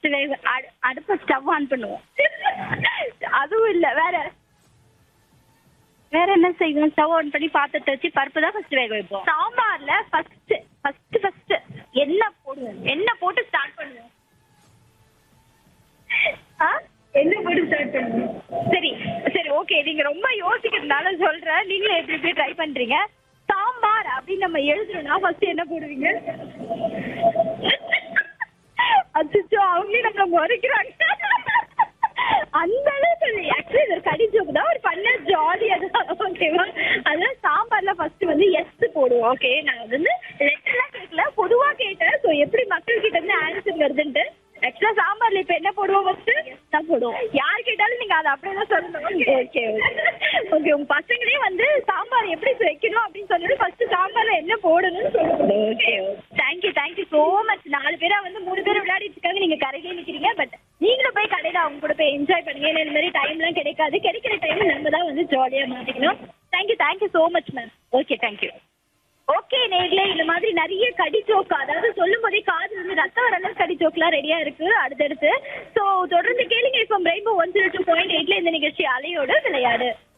first வேக அடு- அடுப்ப ஸ்டவ் ஆன் பண்ணுவோம் அதுவும் இல்ல வேற வேற என்ன செய்வோம் ஸ்டவ் ஆன் பண்ணி பாத்திரத்தை வச்சு பருப்பு தான் ஃபர்ஸ்ட் வேக வைப்போம் சாம்பார்ல ஃபர்ஸ்ட் ஃபர்ஸ்ட் ஃபர்ஸ்ட் எண்ணெய் போடுவோம் எண்ணெய் போட்டு ஸ்டார்ட் பண்ணுவோம் ஆ எண்ணெய் போட்டு ஸ்டார்ட் பண்ணுவோம் சரி சரி ஓகே நீங்க ரொம்ப யோசிக்கிறதுனால சொல்றேன் நீங்களும் எப்படி எப்படி ட்ரை பண்றீங்க சாம்பார் அப்படின்னு நம்ம எழுதுறோம்னா ஃபர்ஸ்ட் என்ன போடுவீங்க அச்சோ அவங்களே நம்மள முறைக்கிறாங்க அந்த அளவுக்கு ஆக்சுவலி இது ஒரு கடி ஜோக்கு தான் ஒரு பண்ண ஜாலியா தான் ஓகேவா அதான் சாம்பார்ல ஃபர்ஸ்ட் வந்து எஸ் போடுவோம் ஓகே நான் வந்து லெட்டர்லாம் கேட்கல பொதுவா கேட்டேன் ஸோ எப்படி மக்கள் கிட்ட இருந்து ஆன்சர் வருதுன்ட்டு ஆக்சுவலா சாம்பார்ல இப்ப என்ன போடுவோம் ஃபர்ஸ்ட் தான் போடுவோம் யார் கேட்டாலும் நீங்க அதை அப்படியே தான் சொல்லணும் ஓகே ஓகே உங்க பசங்களே வந்து சாம்பார் எப்படி வைக்கணும் அப்படின்னு சொல்லிட்டு ஃபர்ஸ்ட் சாம்பார்ல என்ன போடணும்னு சொல்லணும் okay thank you thank you so much நாலு பேரா வந்து மூணு பேர் விளையாடிட்டு இருக்காங்க நீங்க கரையிலே நிக்கிறீங்க பட் நீங்களும் போய் கடையில அவங்க கூட போய் என்ஜாய் பண்ணுங்க ஏன்னா இந்த மாதிரி டைம்லாம் கிடைக்காது கிடைக்கிற டைம் நம்ம தான் வந்து ஜாலியா மாத்திக்கணும் thank you thank you so much ma'am okay thank you okay நேர்களே இந்த மாதிரி நிறைய கடி ஜோக் அதாவது சொல்லும் போதே காது வந்து ரத்தம் வர அளவுக்கு கடி ஜோக்லாம் ரெடியா இருக்கு அடுத்தடுத்து ஸோ தொடர்ந்து கேளுங்க இப்போ rainbow one zero two point எயிட்ல இந்த நிகழ்ச்சி அலையோடு விளையாடு